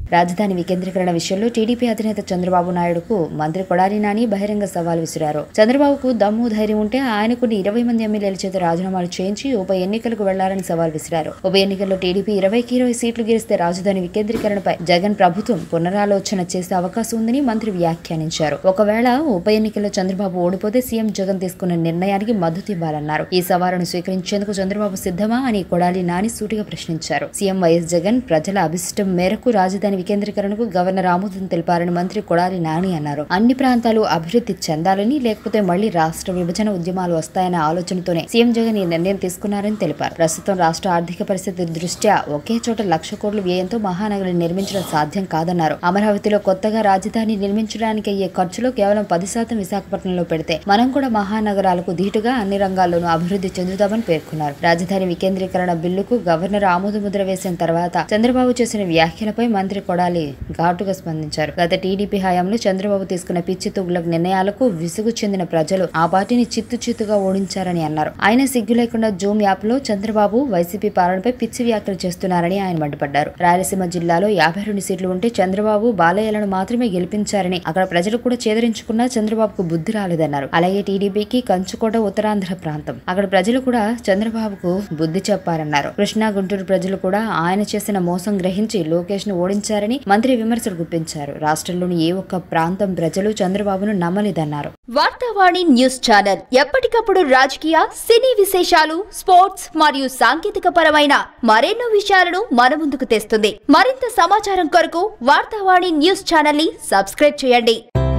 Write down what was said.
రాజధాని వికేంద్రీకరణ విషయంలో టీడీపీ అధినేత చంద్రబాబు నాయుడుకు మంత్రి కొడాలి నాని బహిరంగ సవాల్ విసిరారు చంద్రబాబుకు దమ్ము ధైర్యం ఉంటే ఆయనకు ఇరవై మంది ఎమ్మెల్యేల చేత రాజీనామాలు చేయించి ఉప ఎన్నికలకు వెళ్లాలని సవాల్ విసిరారు ఉప ఎన్నికల్లో టీడీపీ ఇరవైకి ఇరవై సీట్లు గెలిస్తే రాజధాని వికేంద్రీకరణపై జగన్ ప్రభుత్వం పునరాలోచన చేసే అవకాశం ఉందని మంత్రి వ్యాఖ్యానించారు ఒకవేళ ఉప ఎన్నికల్లో చంద్రబాబు ఓడిపోతే సీఎం జగన్ తీసుకున్న నిర్ణయానికి మద్దతు ఇవ్వాలన్నారు ఈ సవాలును స్వీకరించేందుకు చంద్రబాబు సిద్ధమా అని కొడాలి నాని సూటిగా ప్రశ్నించారు సీఎం వైఎస్ జగన్ ప్రజల అభిష్టం మేరకు రాజధాని వికేంద్రీకరణకు గవర్నర్ ఆమోదం తెలిపారని మంత్రి కొడాలి నాని అన్నారు అన్ని ప్రాంతాలు అభివృద్ధి చెందాలని లేకపోతే మళ్లీ రాష్ట్ర విభజన ఉద్యమాలు వస్తాయనే ఆలోచనతోనే సీఎం జగన్ ఈ నిర్ణయం తీసుకున్నారని తెలిపారు ప్రస్తుతం రాష్ట్ర ఆర్థిక పరిస్థితి దృష్ట్యా ఒకే చోట లక్ష కోట్ల వ్యయంతో మహానగరం నిర్మించడం సాధ్యం కాదన్నారు అమరావతిలో కొత్తగా రాజధాని నిర్మించడానికి అయ్యే ఖర్చులో కేవలం పది శాతం విశాఖపట్నంలో పెడితే మనం కూడా మహానగరాలకు ధీటుగా అన్ని రంగాల్లోనూ అభివృద్ధి చెందుతామని పేర్కొన్నారు రాజధాని వికేంద్రీకరణ బిల్లుకు గవర్నర్ ఆమోదముద్ర వేసిన తర్వాత చంద్రబాబు చేసిన వ్యాఖ్యలపై మంత్రి కొడాలి ఘాటుగా స్పందించారు గత టీడీపీ హయాంలో చంద్రబాబు తీసుకున్న పిచ్చి తుగులకు నిర్ణయాలకు విసుగు చెందిన ప్రజలు ఆ పార్టీని చిత్తు చిత్తుగా ఓడించారని అన్నారు ఆయన సిగ్గు లేకుండా జూమ్ యాప్ లో చంద్రబాబు వైసీపీ పాలనపై పిచ్చి వ్యాఖ్యలు చేస్తున్నారని ఆయన మండిపడ్డారు రాయలసీమ జిల్లాలో యాభై రెండు సీట్లు ఉంటే చంద్రబాబు బాలయ్యలను మాత్రమే గెలిపించారని అక్కడ ప్రజలు కూడా చేదరించుకున్నా చంద్రబాబుకు బుద్ధి రాలేదన్నారు అలాగే టీడీపీకి కంచుకోట ఉత్తరాంధ్ర ప్రాంతం అక్కడ ప్రజలు కూడా చంద్రబాబుకు బుద్ధి చెప్పారన్నారు కృష్ణా గుంటూరు ప్రజలు కూడా ఆయన చేసిన మోసం గ్రహించి లోకేష్ ను ఓడించారని మంత్రి విమర్శలు గుప్పించారు రాష్ట్రంలోని ఏ ఒక్క ప్రాంతం ప్రజలు చంద్రబాబును నమ్మలేదన్నారు వార్తావాణి న్యూస్ ఛానల్ ఎప్పటికప్పుడు రాజకీయ సినీ విశేషాలు స్పోర్ట్స్ మరియు సాంకేతిక పరమైన మరెన్నో విషయాలను మన ముందుకు తెస్తుంది మరింత సమాచారం కొరకు వార్తావాణి న్యూస్ ఛానల్ ని సబ్స్క్రైబ్ చేయండి